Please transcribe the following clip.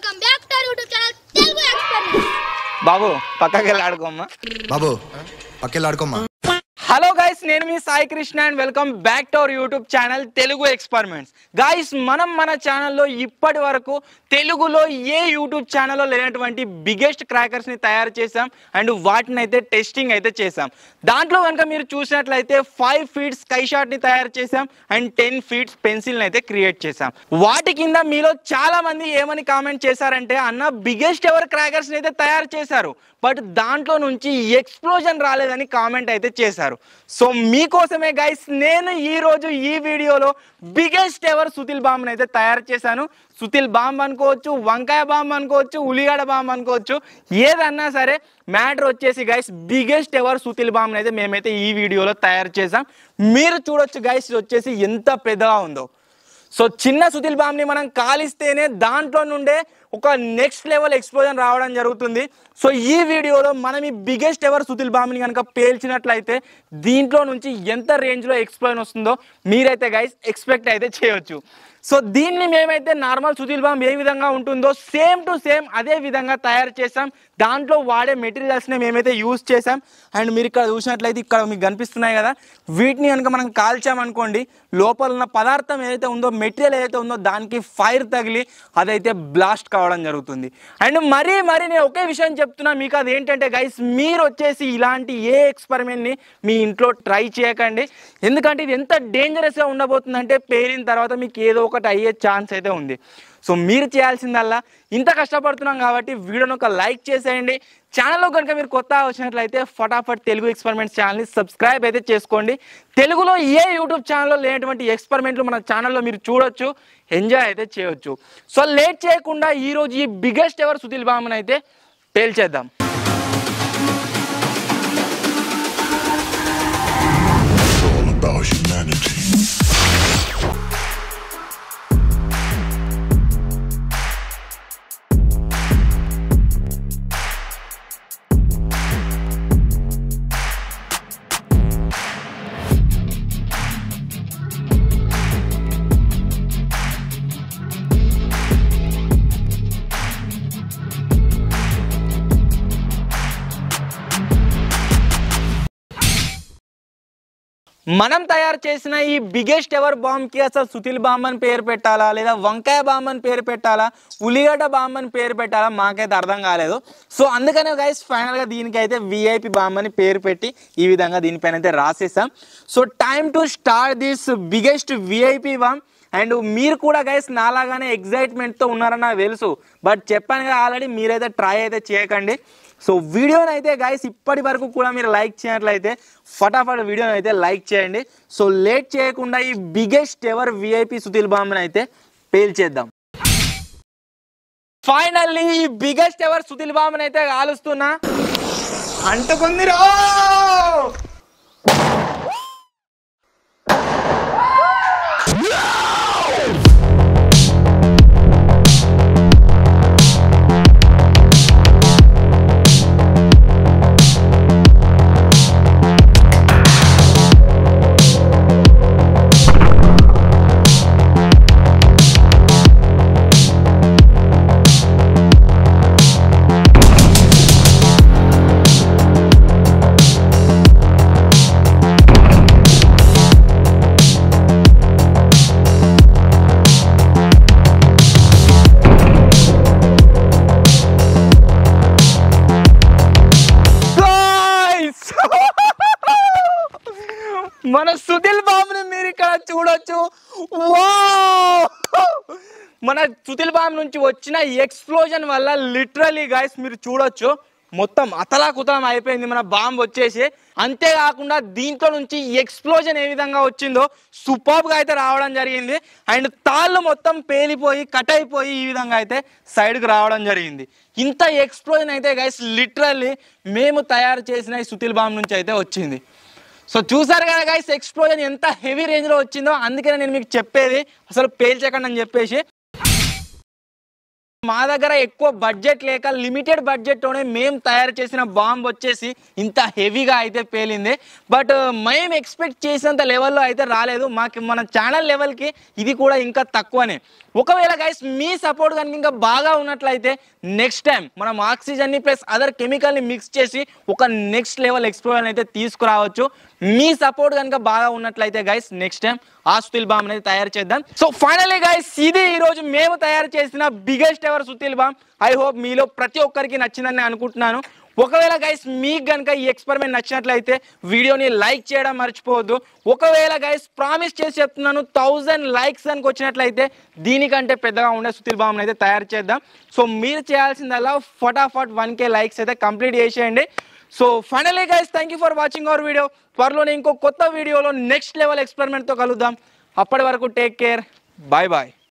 Welcome back to YouTube channel Telugu experience బాబు పక్కకి వెళ్ళి ఆడుకోమ్మా బాబు పక్కెళ్ళి ఆడుకోమ్మా హలో గైస్ నేను మీ Sai Krishna and welcome back to our YouTube channel Telugu experiments guys మనం మన ఛానల్లో ఇప్పటి వరకు తెలుగులో ఏ యూట్యూబ్ ఛానల్లో లేనటువంటి బిగ్గెస్ట్ క్రాకర్స్ని తయారు చేసాం అండ్ వాటిని అయితే టెస్టింగ్ అయితే చేసాం దాంట్లో కనుక మీరు చూసినట్లయితే ఫైవ్ ఫీట్ స్కై షాట్ని తయారు చేసాం అండ్ టెన్ ఫీట్స్ పెన్సిల్ని అయితే క్రియేట్ చేసాం వాటి కింద మీలో చాలా మంది ఏమని కామెంట్ చేశారంటే అన్న బిగ్గెస్ట్ ఎవర్ క్రాకర్స్ని అయితే తయారు చేశారు బట్ దాంట్లో నుంచి ఎక్స్ప్లోజన్ రాలేదని కామెంట్ అయితే చేశారు సో మీకోసమే గైస్ నేను ఈ రోజు ఈ వీడియోలో బిగ్గెస్ట్ ఎవర్ సుతిల్ బాంబ్ అయితే తయారు చేశాను సుతిల్ బాంబ్ అనుకోవచ్చు వంకాయ బాంబ్ అనుకోవచ్చు ఉల్లిగడ్డ బాంబ్ అనుకోవచ్చు ఏదన్నా సరే మ్యాటర్ వచ్చేసి guys biggest ever sutli bomb అయితే మేమైతే ఈ వీడియోలో తయారు చేసాం మీరు చూడొచ్చు గైస్ ఇది వచ్చేసి ఎంత పెద్దగా ఉందో సో చిన్న సుతిల్ బాంబ్ని మనం కాలిస్తేనే దాంట్లో నుండే ఒక నెక్స్ట్ లెవెల్ ఎక్స్ప్లోజన్ రావడం జరుగుతుంది సో ఈ వీడియోలో మనం ఈ బిగ్గెస్ట్ ఎవర్ సుతిల్ బాంబ్ని కనుక పేల్చినట్లయితే దీంట్లో నుంచి ఎంత రేంజ్లో ఎక్స్ప్లోజన్ వస్తుందో మీరైతే గైస్ ఎక్స్పెక్ట్ అయితే చేయొచ్చు సో దీన్ని మేమైతే నార్మల్ సుతిల్ బాంబ్ ఏ విధంగా ఉంటుందో సేమ్ టు సేమ్ అదే విధంగా తయారు చేసాం దాంట్లో వాడే మెటీరియల్స్ని మేమైతే యూజ్ చేసాం అండ్ మీరు ఇక్కడ చూసినట్లయితే ఇక్కడ మీకు కనిపిస్తున్నాయి కదా వీటిని కనుక మనం కాల్చామనుకోండి లోపల ఉన్న పదార్థం ఏదైతే ఉందో మెటీరియల్ ఏదైతే ఉందో దానికి ఫైర్ తగిలి అదైతే బ్లాస్ట్ కావడం జరుగుతుంది అండ్ మరీ మరీ నేను ఒకే విషయం చెప్తున్నా మీకు అది ఏంటంటే గైస్ మీరు వచ్చేసి ఇలాంటి ఏ ఎక్స్పెరిమెంట్ని మీ ఇంట్లో ట్రై చేయకండి ఎందుకంటే ఇది ఎంత డేంజరస్గా ఉండబోతుందంటే పేరిన తర్వాత మీకు ఏదో ఒకటి అయ్యే ఛాన్స్ అయితే ఉంది సో మీరు చేయాల్సిందల్లా ఇంత కష్టపడుతున్నాం కాబట్టి వీడియోని ఒక లైక్ చేసేయండి ఛానల్లో కనుక మీరు కొత్త వచ్చినట్లయితే ఫటాఫట్ తెలుగు ఎక్స్పెరిమెంట్స్ ఛానల్ని సబ్స్క్రైబ్ అయితే చేసుకోండి తెలుగులో ఏ యూట్యూబ్ ఛానల్లో లేనటువంటి ఎక్స్పెరిమెంట్లు మన ఛానల్లో మీరు చూడొచ్చు ఎంజాయ్ అయితే చేయొచ్చు సో లేట్ చేయకుండా ఈరోజు ఈ బిగ్గెస్ట్ ఎవర్ సుతిల్ బామ్మని అయితే పేల్చేద్దాం all about humanity. మనం తయారు చేసిన ఈ బిగ్గెస్ట్ ఎవర్ బాంబ్కి అసలు సుతిల్ బాంబ్ అని పేరు పెట్టాలా లేదా వంకాయ బాంబ్ అని పేరు పెట్టాలా ఉల్లిగడ్డ బాంబ్ అని పేరు పెట్టాలా మాకైతే అర్థం కాలేదు సో అందుకనే గైస్ ఫైనల్గా దీనికైతే విఐపి బాంబ్ అని పేరు పెట్టి ఈ విధంగా దీనిపైన అయితే రాసేసాం so time to start this biggest VIP bomb and మీరు కూడా గైస్ నాలాగానే ఎగ్జైట్మెంట్తో ఉన్నారని నాకు తెలుసు బట్ చెప్పాను కదా ఆల్రెడీ మీరైతే ట్రై అయితే చేయకండి సో వీడియోని అయితే గైస్ ఇప్పటి వరకు కూడా మీరు లైక్ చేయనట్లయితే ఫటాఫట్ వీడియోని అయితే లైక్ చేయండి సో లేట్ చేయకుండా ఈ బిగ్గెస్ట్ ఎవర్ విఐపి సుతిల్ బాంబ్ని అయితే పేల్చేద్దాం ఫైనల్లీ ఈ బిగ్గెస్ట్ ఎవర్ సుతిల్ బాంబ్ని అయితే కాలుస్తున్నా అంటుకుంది రో Guys! మన సుధిల్ బాబుని మీరు ఇక్కడ చూడొచ్చు Wow! మన సుధిల్ బాబు నుంచి వచ్చిన ఎక్స్ప్లోజన్ వల్ల లిటరలీ గాయస్ మీరు చూడొచ్చు మొత్తం అతలాకుతలం అయిపోయింది మన బాంబ్ వచ్చేసి అంతేకాకుండా దీంట్లో నుంచి ఎక్స్ప్లోజన్ ఏ విధంగా వచ్చిందో సూపర్గా అయితే రావడం జరిగింది అండ్ తాళ్ళు మొత్తం పేలిపోయి కట్ అయిపోయి ఈ విధంగా అయితే సైడ్కి రావడం జరిగింది ఇంత ఎక్స్ప్లోజన్ అయితే గైస్ లిటరల్లీ మేము తయారు చేసిన ఈ సుతిల్ బాంబ్ నుంచి అయితే వచ్చింది సో చూసారు కదా గైస్ ఎక్స్ప్లోజన్ ఎంత హెవీ రేంజ్లో వచ్చిందో అందుకనే నేను మీకు చెప్పేది అసలు పేల్చకండి అని చెప్పేసి మా దగ్గర ఎక్కువ బడ్జెట్ లేక లిమిటెడ్ బడ్జెట్తోనే మేము తయారు చేసిన బాంబ్ వచ్చేసి ఇంత హెవీగా అయితే పేలింది బట్ మేము ఎక్స్పెక్ట్ చేసేంత లెవెల్లో అయితే రాలేదు మాకు మన ఛానల్ లెవెల్కి ఇది కూడా ఇంకా తక్కువనే ఒకవేళ గైస్ మీ సపోర్ట్ కనుక ఇంకా బాగా ఉన్నట్లయితే నెక్స్ట్ టైం మనం ఆక్సిజన్ని ప్లస్ అదర్ కెమికల్ని మిక్స్ చేసి ఒక నెక్స్ట్ లెవెల్ ఎక్స్ప్లోర్ అయితే తీసుకురావచ్చు మీ సపోర్ట్ కనుక బాగా ఉన్నట్లయితే గైస్ నెక్స్ట్ టైం ఆ సుతిల్ బాంబ్ అనేది తయారు చేద్దాం సో ఫైనలీ గైస్ ఇది ఈ రోజు మేము తయారు చేసిన biggest ever sutli bomb I hope మీలో ప్రతి ఒక్కరికి నచ్చిందని నేను అనుకుంటున్నాను ఒకవేళ గైస్ మీకు కనుక ఈ ఎక్స్పెరిమెంట్ నచ్చినట్లయితే వీడియోని లైక్ చేయడం మర్చిపోవద్దు ఒకవేళ గైస్ ప్రామిస్ చేసి చెప్తున్నాను థౌజండ్ లైక్స్ కనుక వచ్చినట్లయితే దీనికంటే పెద్దగా ఉండే సుతిల్ బాంబ్ అయితే తయారు చేద్దాం సో మీరు చేయాల్సిందల్లా ఫటాఫట్ వన్ కే లైక్స్ అయితే కంప్లీట్ చేసేయండి so finally guys thank you for watching our video త్వరలోనే ఇంకో కొత్త వీడియోలో నెక్స్ట్ లెవెల్ ఎక్స్పెరిమెంట్తో కలుద్దాం అప్పటి వరకు టేక్ కేర్ బాయ్ బాయ్